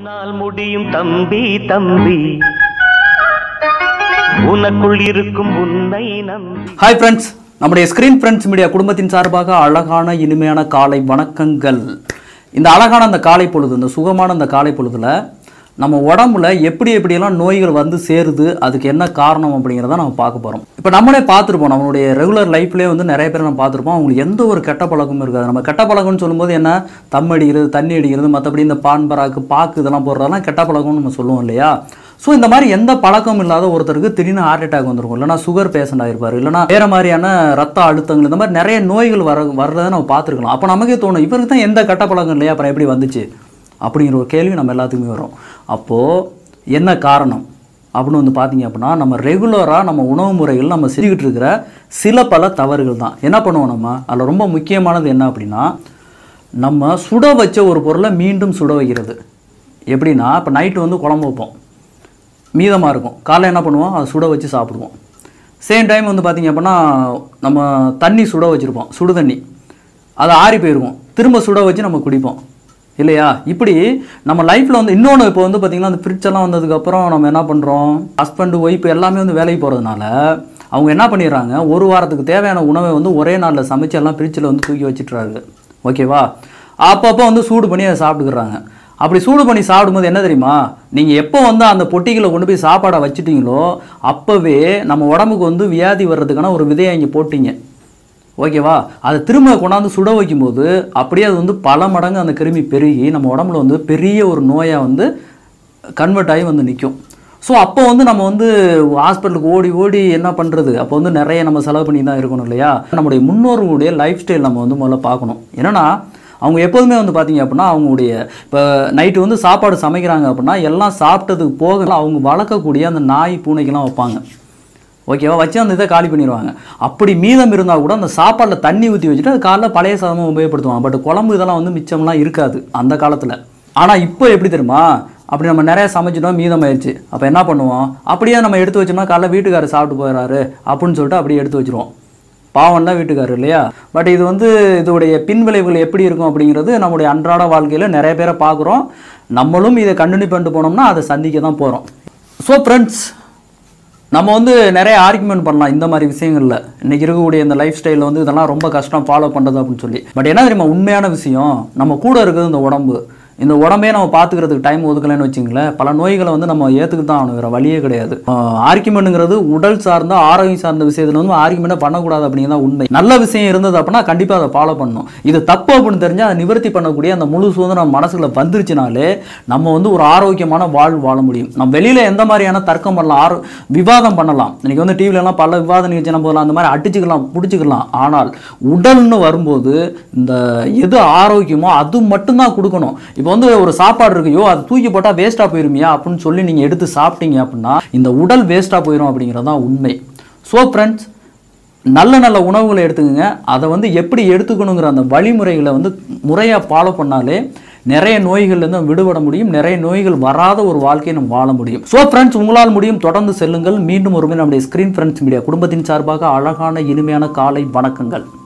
உன்னால் முடியும் தம்பி தம்பி உனக்குள் இருக்கும் உன்னை நம்பி ஹாய் ஃப்ரெண்ட்ஸ் நம்முடைய ஸ்கிரீன் ஃப்ரெண்ட்ஸ் மீடியா குடும்பத்தின் சார்பாக அழகான இனிமையான காலை வணக்கங்கள் இந்த அழகான அந்த காலை பொழுது இந்த சுகமான அந்த காலை பொழுதுல நம்ம உடம்புல எப்படி எப்படியெல்லாம் நோய்கள் வந்து சேருது அதுக்கு என்ன காரணம் அப்படிங்கிறத நம்ம பார்க்க போகிறோம் இப்போ நம்மளே பார்த்துருப்போம் நம்மளுடைய ரெகுலர் லைஃப்லேயே வந்து நிறைய பேர் நம்ம பார்த்துருப்போம் அவங்களுக்கு எந்த ஒரு கெட்ட பழக்கமும் இருக்காது நம்ம கெட்ட பழக்கம்னு சொல்லும்போது என்ன தம் அடிக்கிறது தண்ணி அடிக்கிறது மற்றபடி இந்த பான் பராக்கு பாக்கு இதெல்லாம் போடுறதெல்லாம் கெட்ட பழக்கம்னு நம்ம சொல்லுவோம் இல்லையா ஸோ இந்த மாதிரி எந்த பழக்கமும் இல்லாத ஒருத்தருக்கு திடீர்னு ஹார்ட் அட்டாக் வந்திருக்கும் இல்லைனா சுகர் பேஷண்ட் ஆயிருப்பாரு இல்லைனா வேற மாதிரியான ரத்த அழுத்தங்கள் இந்த மாதிரி நிறைய நோய்கள் வர வர்றதை நம்ம பார்த்துருக்கலாம் அப்போ நமக்கே தோணும் இவருக்கு தான் எந்த கெட்ட பழக்கம் இல்லையா அப்புறம் எப்படி வந்துச்சு அப்படிங்கிற ஒரு கேள்வி நம்ம எல்லாத்துக்குமே வரும் அப்போது என்ன காரணம் அப்படின்னு வந்து பார்த்தீங்க அப்படின்னா நம்ம ரெகுலராக நம்ம உணவு முறைகள் நம்ம செஞ்சுக்கிட்டு இருக்கிற சில பல தவறுகள் தான் என்ன பண்ணுவோம் நம்ம அதில் ரொம்ப முக்கியமானது என்ன அப்படின்னா நம்ம சுட வச்ச ஒரு பொருளை மீண்டும் சுட வைக்கிறது எப்படின்னா இப்போ நைட்டு வந்து குழம்பு வைப்போம் மீதமாக இருக்கும் காலைல என்ன பண்ணுவோம் அதை சுட வச்சு சாப்பிடுவோம் சேம் டைம் வந்து பார்த்திங்க அப்படின்னா நம்ம தண்ணி சுட வச்சுருப்போம் சுடு தண்ணி அது ஆறி போயிருக்கும் திரும்ப சுட வச்சு நம்ம குடிப்போம் இல்லையா இப்படி நம்ம லைஃப்பில் வந்து இன்னொன்று இப்போ வந்து பார்த்திங்கன்னா அந்த fridge எல்லாம் வந்ததுக்கப்புறம் நம்ம என்ன பண்ணுறோம் ஹஸ்பண்டு ஒய்ஃப் எல்லாமே வந்து வேலைக்கு போகிறதுனால அவங்க என்ன பண்ணிடுறாங்க ஒரு வாரத்துக்கு தேவையான உணவை வந்து ஒரே நாளில் சமைச்சு எல்லாம் ஃப்ரிட்ஜில் வந்து தூக்கி வச்சிட்றாங்க ஓகேவா அப்பப்போ வந்து சூடு பண்ணி அதை சாப்பிட்டுக்கிறாங்க அப்படி சூடு பண்ணி சாப்பிடும்போது என்ன தெரியுமா நீங்கள் எப்போ வந்து அந்த பொட்டிகளை கொண்டு போய் சாப்பாடை வச்சிட்டீங்களோ அப்போவே நம்ம உடம்புக்கு வந்து வியாதி வர்றதுக்கான ஒரு விதையை இங்கே போட்டீங்க ஓகேவா அதை திரும்ப கொண்டாந்து சுட வைக்கும்போது அப்படியே அது வந்து பல மடங்கு அந்த கிருமி பெருகி நம்ம உடம்புல வந்து பெரிய ஒரு நோயாக வந்து கன்வெர்ட் ஆகி வந்து நிற்கும் ஸோ அப்போ வந்து நம்ம வந்து ஹாஸ்பிட்டலுக்கு ஓடி ஓடி என்ன பண்ணுறது அப்போ வந்து நிறைய நம்ம செலவு பண்ணி தான் இருக்கணும் இல்லையா நம்முடைய முன்னோர்களுடைய லைஃப் ஸ்டைல் நம்ம வந்து முதல்ல பார்க்கணும் என்னன்னா அவங்க எப்போதுமே வந்து பார்த்தீங்க அப்படின்னா அவங்களுடைய இப்போ நைட்டு வந்து சாப்பாடு சமைக்கிறாங்க அப்படின்னா எல்லாம் சாப்பிட்டதுக்கு போக அவங்க வளர்க்கக்கூடிய அந்த நாய் பூனைக்கெல்லாம் வைப்பாங்க ஓகேவா வச்சு அந்த இதை காலி பண்ணிடுவாங்க அப்படி மீதம் இருந்தால் கூட அந்த சாப்பாட்டில் தண்ணி ஊற்றி வச்சுட்டு அது காலைல பழைய சாதமாக உபயோகப்படுத்துவாங்க பட் குழம்பு இதெல்லாம் வந்து மிச்சம்லாம் இருக்காது அந்த காலத்தில் ஆனால் இப்போ எப்படி தெரியுமா அப்படி நம்ம நிறைய சமைச்சிட்டோம் மீதம் ஆயிடுச்சு அப்போ என்ன பண்ணுவோம் அப்படியே நம்ம எடுத்து வச்சோம்னா காலைல வீட்டுக்காரர் சாப்பிட்டு போயிடறாரு அப்படின்னு சொல்லிட்டு அப்படியே எடுத்து வச்சிருவோம் பாவம் தான் வீட்டுக்காரர் இல்லையா பட் இது வந்து இதோடைய பின்விளைவுகள் எப்படி இருக்கும் அப்படிங்கிறது நம்முடைய அன்றாட வாழ்க்கையில் நிறைய பேரை பார்க்குறோம் நம்மளும் இதை கண்டினியூ பண்ணிட்டு போனோம்னா அதை சந்திக்க தான் போகிறோம் ஸோ ஃப்ரெண்ட்ஸ் நம்ம வந்து நிறைய ஆர்குமெண்ட் பண்ணலாம் இந்த மாதிரி விஷயங்கள்ல இன்னைக்கு இருக்கக்கூடிய இந்த லைஃப் ஸ்டைலில் வந்து இதெல்லாம் ரொம்ப கஷ்டம் ஃபாலோ பண்ணுறது அப்படின்னு சொல்லி பட் என்ன தெரியுமா உண்மையான விஷயம் நம்ம கூட இருக்குது இந்த உடம்பு இந்த உடம்பே நம்ம பார்த்துக்கிறதுக்கு டைம் ஒதுக்கலைன்னு வச்சுங்களேன் பல நோய்களை வந்து நம்ம ஏற்றுக்கு தான் ஆகணும் வேறு வழியே கிடையாது ஆர்குமெண்ட்டுங்கிறது உடல் சார்ந்த ஆரோக்கியம் சார்ந்த விஷயத்தில் வந்து ஆர்குமெண்ட்டை பண்ணக்கூடாது அப்படிங்கிறத உண்மை நல்ல விஷயம் இருந்தது அப்படின்னா கண்டிப்பாக அதை ஃபாலோ பண்ணணும் இது தப்பு அப்படின்னு தெரிஞ்சால் அதை நிவர்த்தி பண்ணக்கூடிய அந்த முழு சுதந்திரம் மனசுல வந்துருச்சுனாலே நம்ம வந்து ஒரு ஆரோக்கியமான வாழ்வு வாழ முடியும் நம்ம வெளியில் எந்த மாதிரியான தர்க்கம் பண்ணலாம் ஆரோ விவாதம் பண்ணலாம் இன்னைக்கு வந்து டிவில எல்லாம் பல விவாத நிகழ்ச்சி நம்ம போகலாம் அந்த மாதிரி அடிச்சுக்கலாம் பிடிச்சிக்கலாம் ஆனால் உடல்னு வரும்போது இந்த எது ஆரோக்கியமோ அது மட்டும்தான் கொடுக்கணும் இப்போ வந்து ஒரு சாப்பாடு இருக்குயோ அது தூக்கி போட்டால் வேஸ்ட்டாக போயிருமியா அப்படின்னு சொல்லி நீங்கள் எடுத்து சாப்பிட்டீங்க அப்படின்னா இந்த உடல் வேஸ்ட்டாக போயிடும் அப்படிங்கிறது தான் உண்மை ஸோ ஃப்ரெண்ட்ஸ் நல்ல நல்ல உணவுகளை எடுத்துக்கோங்க அதை வந்து எப்படி எடுத்துக்கணுங்கிற அந்த வழிமுறைகளை வந்து முறையாக ஃபாலோ பண்ணாலே நிறைய நோய்கள்லேருந்து விடுபட முடியும் நிறைய நோய்கள் வராத ஒரு வாழ்க்கையை நம்ம வாழ முடியும் ஸோ ஃப்ரெண்ட்ஸ் உங்களால் முடியும் தொடர்ந்து செல்லுங்கள் மீண்டும் ஒருமுறை நம்முடைய ஸ்க்ரீன் ஃப்ரெண்ட்ஸ் மீடியா குடும்பத்தின் சார்பாக அழகான இனிமையான காலை வணக்கங்கள்